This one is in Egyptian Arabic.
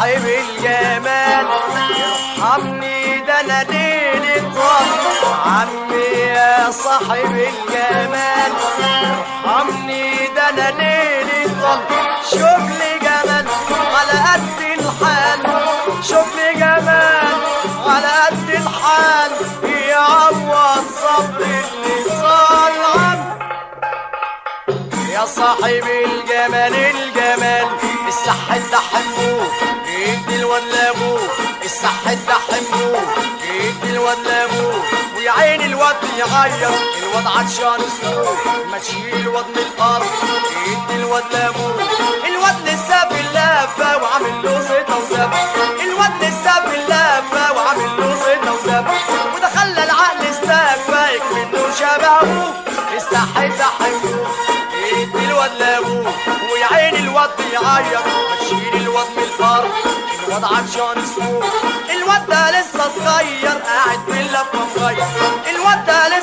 صاحب الجمال ارحمني ده انا ليلي طال عمي يا صاحب الجمال ارحمني ده انا ليلي طال شوف لي جمال على قد الحال شوف لي جمال على قد الحال يعوض صبر اللي صار عنه يا صاحب الجمال الجمال الصح ده حموه ادي الواد لابوه الصح ده حموه ادي الواد لابوه ويا عين الواد يغير الواد عطشان اسمه ما تشيل الواد من الارض ادي الواد لابوه الواد لسه في اللافه وعامل له زيطه وزب الواد لسه في اللافه وعامل له زيطه وزب وده خلى العقل استفايك منه شبهه الصح ده حموه ادي الواد لابوه ويا عين الواد بيعيط ما تشيل الواد من الارض الواد عطشان اسمه الواد ده لسه صغير قاعد في اللفه مغير الواد ده